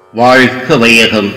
வாழ்க வையகம்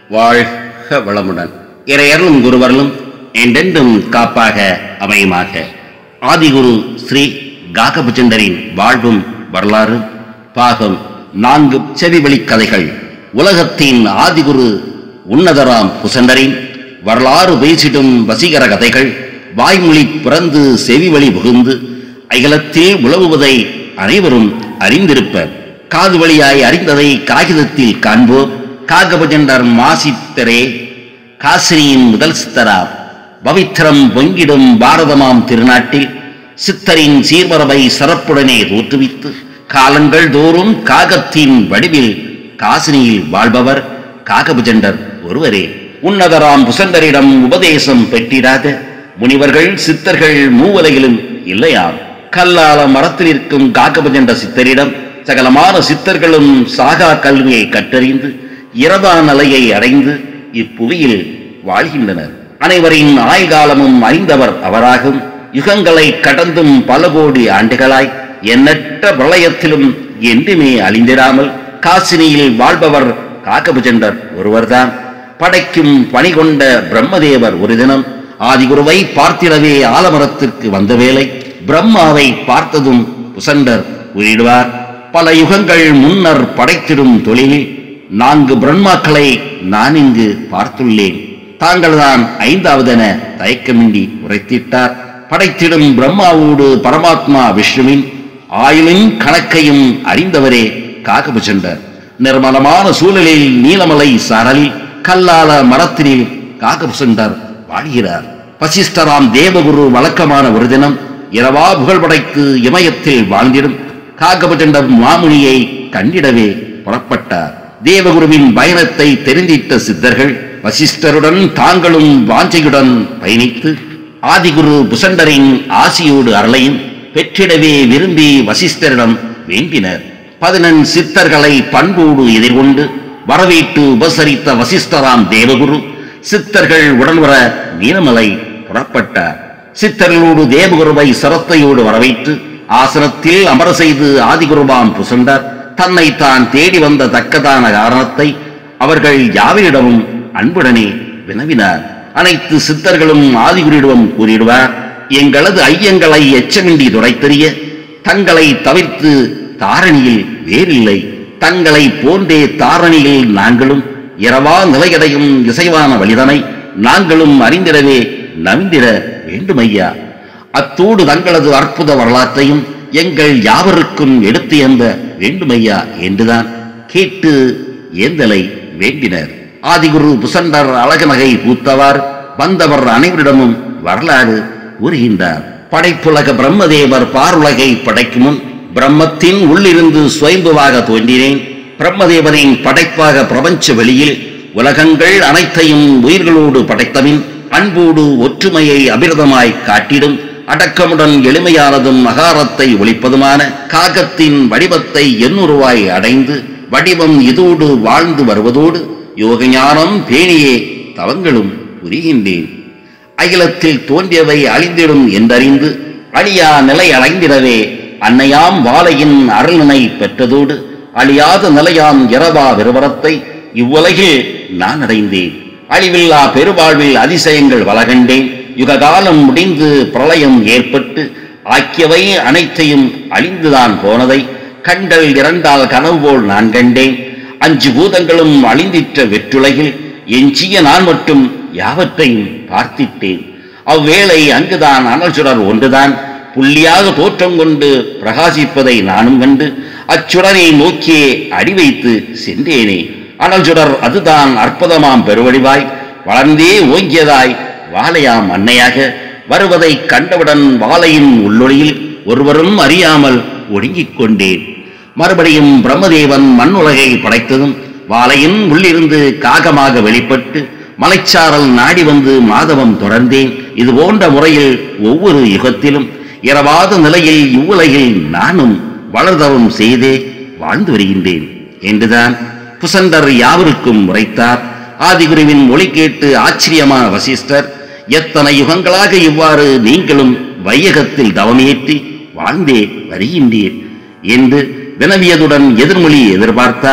வாழ்க வளமுடன் இறையர்களும் குருவர்களும் என்றென்றும் காப்பாக அமையுமாக ஆதிகுரு ஸ்ரீ காகபுச்சந்தரின் வாழ்வும் வரலாறு பாகம் நான்கு செவிவழி கதைகள் உலகத்தின் ஆதிகுரு உன்னதராம் குசந்தரின் வரலாறு பேசிடும் வசீகர கதைகள் வாய்மொழி பிறந்து செவிவழி புகுந்து அகிலத்தில் உலவுவதை அனைவரும் அறிந்திருப்பர் காது வழியாய் அறிந்ததை காகிதத்தில் காண்போம் காகபஜண்டர் மாசித்தரே காசினியின் முதல் சித்தராம் பவித்திரம் பொங்கிடும் பாரதமாம் திருநாட்டில் சித்தரின் சீர்மரபை சிறப்புடனே தோற்றுவித்து காலங்கள் தோறும் காகத்தின் வடிவில் காசினியில் வாழ்பவர் காகபுஜண்டர் ஒருவரே உன்னதராம் புசண்டரிடம் உபதேசம் பெற்றிராத முனிவர்கள் சித்தர்கள் மூவலையிலும் இல்லையாம் கல்லால மரத்தில் இருக்கும் காகபஜண்ட சித்தரிடம் சகலமான சித்தர்களும் சாகா கல்வியை கற்றறிந்து இரவா நிலையை அடைந்து இப்புவியில் வாழ்கின்றனர் அனைவரின் ஆயுள்காலமும் அறிந்தவர் அவராகும் யுகங்களை கடந்தும் பல கோடி ஆண்டுகளாய் எண்ணற்ற பிரளயத்திலும் என்றுமே அழிந்திடாமல் காசினியில் வாழ்பவர் காகபுஜண்டர் ஒருவர்தான் படைக்கும் பணி கொண்ட பிரம்மதேவர் ஒரு தினம் ஆதிகுருவை பார்த்திடவே ஆலமரத்திற்கு வந்த வேளை பிரம்மாவை பார்த்ததும் புசண்டர் கூறிடுவார் பல யுகங்கள் முன்னர் படைத்திடும் தொழிலில் நான்கு பிரம்மாக்களை நான் இங்கு பார்த்துள்ளேன் தாங்கள்தான் ஐந்தாவதென தயக்கமின்றி உரைத்திட்டார் படைத்திடும் பிரம்மாவோடு பரமாத்மா விஷ்ணுவின் ஆயுளின் கணக்கையும் அறிந்தவரே காகபுச்சண்டர் நிர்மலமான சூழலில் நீலமலை சாரலில் கல்லால மரத்தினில் காகபுசண்டர் வாழ்கிறார் வசிஷ்டராம் தேவகுரு வழக்கமான ஒரு தினம் இரவா புகழ் படைத்து இமயத்தில் வாழ்ந்திடும் காகபுஜண்டர் மாமுனியை கண்டிடவே புறப்பட்டார் தேவகுருவின் பயணத்தை தெரிந்திட்ட சித்தர்கள் வசிஷ்டருடன் தாங்களும் வாஞ்சையுடன் பயணித்து ஆதிகுரு புசண்டரின் ஆசியோடு அருளையும் பெற்றிடவே விரும்பி வசிஷ்டரிடம் வேண்டினர் பதினெண் சித்தர்களை பண்போடு எதிர்கொண்டு வரவேற்று உபசரித்த வசிஷ்டராம் தேவகுரு சித்தர்கள் உடன்வர நீலமலை புறப்பட்டார் சித்தர்களோடு தேவகுருவை சிரத்தையோடு வரவேற்று ஆசனத்தில் அமர செய்து ஆதிகுருவாம் புசண்டர் தன்னை தான் தேடி வந்த தக்கதான காரணத்தை அவர்கள் யாவரிடமும் அன்புடனே வினவினார் அனைத்து சித்தர்களும் ஆதிகுருவிடம் கூறிடுவார் எங்களது ஐயங்களை எச்சமின்றி துடைத்தெறிய தங்களை தவிர்த்து தாரணியில் வேறில்லை தங்களை போன்றே தாரணியில் நாங்களும் இரவா நிலையடையும் இசைவான வழிதனை நாங்களும் அறிந்திடவே நவிந்திட வேண்டுமையா அத்தோடு தங்களது அற்புத வரலாற்றையும் எங்கள் யாவருக்கும் எடுத்து எந்த வேண்டுமையா என்றுதான் கேட்டு ஏந்தலை வேண்டினர் ஆதிகுரு புசண்டர் அழகநகை பூத்தவார் வந்தவர் அனைவரிடமும் வரலாறு கூறுகின்றார் படைப்புலக பிரம்மதேவர் பாருலகை படைக்கும் முன் பிரம்மத்தின் உள்ளிருந்து சுயம்புவாக தோன்றினேன் பிரம்மதேவனின் படைப்பாக பிரபஞ்ச வெளியில் உலகங்கள் அனைத்தையும் உயிர்களோடு படைத்தபின் அன்போடு ஒற்றுமையை அபிரதமாய் காட்டிடும் அடக்கமுடன் எளிமையானதும் அகாரத்தை ஒழிப்பதுமான காகத்தின் வடிவத்தை எண்ணுருவாய் அடைந்து வடிவம் இதோடு வாழ்ந்து வருவதோடு யோகஞானம் பேணியே தவங்களும் புரிகின்றேன் அகிலத்தில் தோன்றியவை அழிந்திடும் என்றறிந்து அழியா நிலை அடைந்திடவே அன்னையாம் வாழையின் அருளினை பெற்றதோடு அழியாத நிலையாம் இரவா விருவரத்தை இவ்வுலகில் நான் அடைந்தேன் அழிவில்லா பெருவாழ்வில் அதிசயங்கள் வளகண்டேன் யுககாலம் முடிந்து பிரளயம் ஏற்பட்டு ஆக்கியவை அனைத்தையும் அழிந்துதான் போனதை கண்டல் இரண்டால் கனவு போல் நான் கண்டேன் அஞ்சு பூதங்களும் அழிந்திட்ட வெற்றுலகில் எஞ்சிய நான் மட்டும் யாவற்றையும் பார்த்திட்டேன் அவ்வேளை அங்குதான் அனல் சுடர் ஒன்றுதான் புள்ளியாக தோற்றம் கொண்டு பிரகாசிப்பதை நானும் கண்டு அச்சுடரை நோக்கியே அடி வைத்து சென்றேனே அனல் சுடர் அதுதான் அற்புதமாம் பெருவடிவாய் வளர்ந்தே ஓங்கியதாய் வாழையாம் அன்னையாக வருவதை கண்டவுடன் வாழையின் உள்ளொளியில் ஒருவரும் அறியாமல் ஒடுங்கிக் கொண்டேன் மறுபடியும் பிரம்மதேவன் மண் உலகை படைத்ததும் வாழையின் உள்ளிருந்து காகமாக வெளிப்பட்டு மலைச்சாரல் நாடி வந்து மாதவம் தொடர்ந்தேன் இது போன்ற முறையில் ஒவ்வொரு யுகத்திலும் இரவாத நிலையில் இவ்வுலகில் நானும் வளர்தவம் செய்தே வாழ்ந்து வருகின்றேன் என்றுதான் புசண்டர் யாவருக்கும் உரைத்தார் ஆதிகுருவின் மொழி கேட்டு ஆச்சரியமான வசிஷ்டர் எத்தனை யுகங்களாக இவ்வாறு நீங்களும் வையகத்தில் தவமேற்றி வாழ்ந்தே வருகின்றீர் என்று வினவியதுடன் எதிர்மொழி எதிர்பார்த்தார்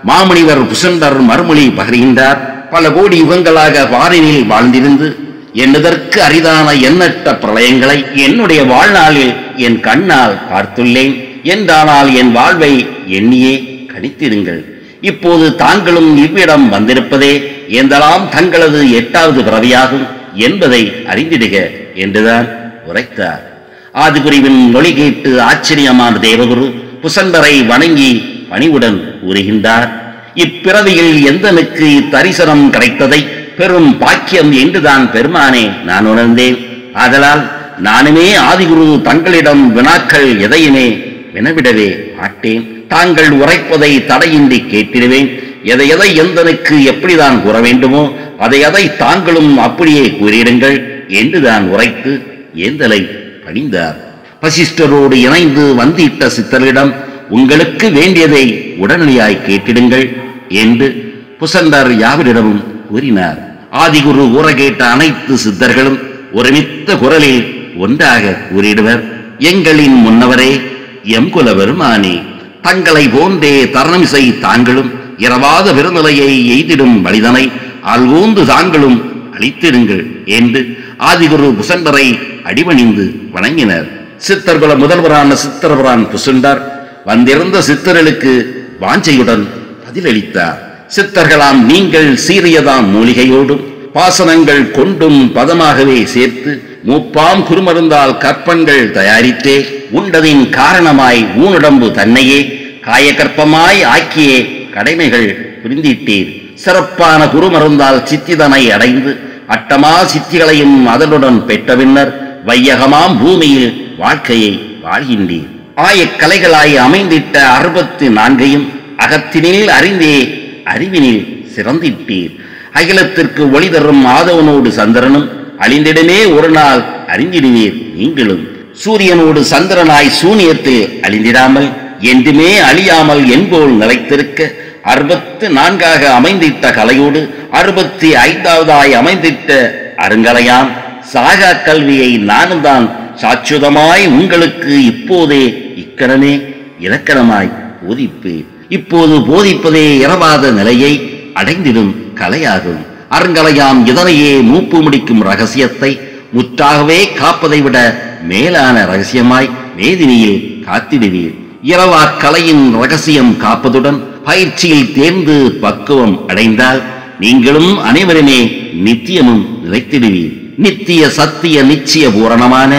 மாமுனிவர் புசண்டர் மறுமொழி பகர்கின்றார் பல கோடி யுகங்களாக வாரினில் வாழ்ந்திருந்து என்னதற்கு அரிதான எண்ணற்ற பிரளயங்களை என்னுடைய வாழ்நாளில் என் கண்ணால் பார்த்துள்ளேன் என்றானால் என் வாழ்வை எண்ணியே கணித்திடுங்கள் இப்போது தாங்களும் இவ்விடம் வந்திருப்பதே எந்தலாம் தங்களது எட்டாவது பிறவியாகும் என்பதை அறிந்திடுக என்றுதான் உரைத்தார் ஆதிபுரிவின் மொழி கேட்டு ஆச்சரியமான தேவகுரு புசண்டரை வணங்கி பணிவுடன் கூறுகின்றார் இப்பிறவியில் எந்தனுக்கு இத்தரிசனம் கிடைத்ததை பெரும் பாக்கியம் என்றுதான் பெருமானே நான் உணர்ந்தேன் ஆதலால் நானுமே ஆதிகுரு தங்களிடம் வினாக்கள் எதையுமே வினவிடவே மாட்டேன் தாங்கள் உரைப்பதை தடையின்றி கேட்டிடுவேன் எதை எதை எந்தனுக்கு எப்படிதான் கூற வேண்டுமோ அதை அதை தாங்களும் அப்படியே கூறிடுங்கள் என்றுதான் உரைத்து ஏந்தலை பணிந்தார் வசிஷ்டரோடு இணைந்து வந்திட்ட சித்தரிடம் உங்களுக்கு வேண்டியதை உடனடியாய் கேட்டிடுங்கள் என்று புசண்டர் யாவரிடமும் கூறினார் ஆதிகுரு ஊற கேட்ட அனைத்து சித்தர்களும் ஒருமித்த குரலில் ஒன்றாக கூறிடுவர் எங்களின் முன்னவரே எம் குல பெருமானே தங்களை போன்றே தருணமிசை தாங்களும் இரவாத பெருநிலையை எய்திடும் வழிதனை அல்வூந்து தாங்களும் அளித்திடுங்கள் என்று ஆதிகுரு புசண்டரை அடிபணிந்து வணங்கினர் சித்தர்குல முதல்வரான சித்தர்வரான் புசுண்டர் வந்திருந்த சித்தர்களுக்கு வாஞ்சையுடன் பதிலளித்தார் சித்தர்களாம் நீங்கள் சீரியதாம் மூலிகையோடும் பாசனங்கள் கொண்டும் பதமாகவே சேர்த்து மூப்பாம் குறுமருந்தால் கற்பங்கள் தயாரித்தே உண்டதின் காரணமாய் ஊனுடம்பு தன்னையே காயகற்பமாய் ஆக்கியே கடமைகள் புரிந்திட்டீர் சிறப்பான குருமருந்தால் சித்திதனை அடைந்து அட்டமா சித்திகளையும் அதனுடன் பெற்ற பின்னர் வையகமாம் பூமியில் வாழ்க்கையை வாழ்கின்றீர் ஆயக்கலைகளாய் அமைந்திட்ட அறுபத்தி நான்கையும் அகத்தினில் அறிந்தே அறிவினில் சிறந்திட்டீர் அகிலத்திற்கு ஒளி தரும் ஆதவனோடு சந்திரனும் அழிந்திடமே ஒரு நாள் அறிந்திடுவீர் நீங்களும் சூரியனோடு சந்திரனாய் சூனியத்தில் அழிந்திடாமல் என்றுமே அழியாமல் என்போல் நிலைத்திருக்க அறுபத்து நான்காக அமைந்திட்ட கலையோடு அறுபத்தி ஐந்தாவதாய் அமைந்திட்ட அருங்கலையாம் சாகா கல்வியை நானும் தான் சாட்சுதமாய் உங்களுக்கு இப்போதே இக்கணமே இலக்கணமாய் போதிப்பேன் இப்போது போதிப்பதே இரவாத நிலையை அடைந்திடும் கலையாகும் அருங்கலையாம் இதனையே மூப்பு முடிக்கும் ரகசியத்தை முற்றாகவே காப்பதை விட மேலான ரகசியமாய் மேதினியில் காத்திடுவீர் இரவா கலையின் ரகசியம் காப்பதுடன் பயிற்சியில் தேர்ந்து பக்குவம் அடைந்தால் நீங்களும் அனைவருமே நித்தியமும் நிலைத்திடுவீர் நித்திய சத்திய நிச்சய பூரணமான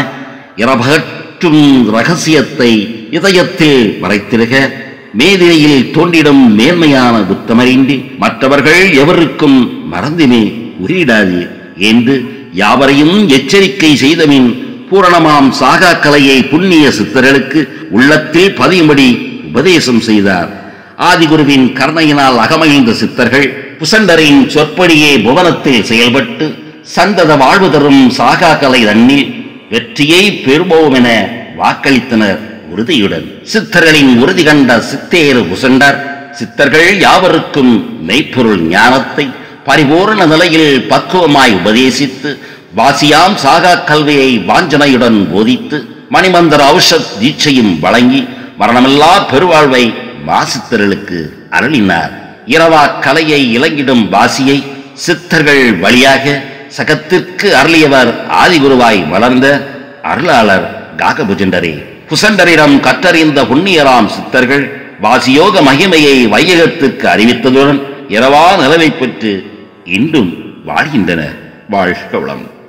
இரவகற்றும் ரகசியத்தை இதயத்தில் மறைத்திருக மேதினையில் தோன்றிடும் மேன்மையான புத்தமறிந்து மற்றவர்கள் எவருக்கும் மறந்தினே உரியிடாதீர் என்று யாவரையும் எச்சரிக்கை செய்தமின் பூரணமாம் சாகா கலையை புண்ணிய சித்தர்களுக்கு உள்ளத்தில் பதியும்படி உபதேசம் செய்தார் ஆதிகுருவின் கருணையினால் அகமகிழ்ந்த சித்தர்கள் புசண்டரின் சொற்படியே புவனத்தில் செயல்பட்டு சந்தத வாழ்வு தரும் சாகா கலை தன்னில் வெற்றியை பெறுவோம் என வாக்களித்தனர் உறுதியுடன் சித்தர்களின் உறுதி கண்ட சித்தேறு புசண்டர் சித்தர்கள் யாவருக்கும் மெய்ப்பொருள் ஞானத்தை பரிபூரண நிலையில் பக்குவமாய் உபதேசித்து வாசியாம் சாகா கல்வியை வாஞ்சனையுடன் போதித்து மணிமந்திர ஔஷத் தீட்சையும் வழங்கி மரணமில்லா பெருவாழ்வை வாசித்தர்களுக்கு அருளினார் இரவா கலையை இலங்கிடும் வாசியை சித்தர்கள் வழியாக சகத்திற்கு அருளியவர் ஆதிகுருவாய் வளர்ந்த அருளாளர் காகபுஜண்டரே குசண்டரிடம் கற்றறிந்த புண்ணியராம் சித்தர்கள் வாசியோக மகிமையை வையகத்துக்கு அறிவித்ததுடன் இரவா நிலவை பெற்று இன்றும் வாழ்கின்றனர் வாழ்க வளம்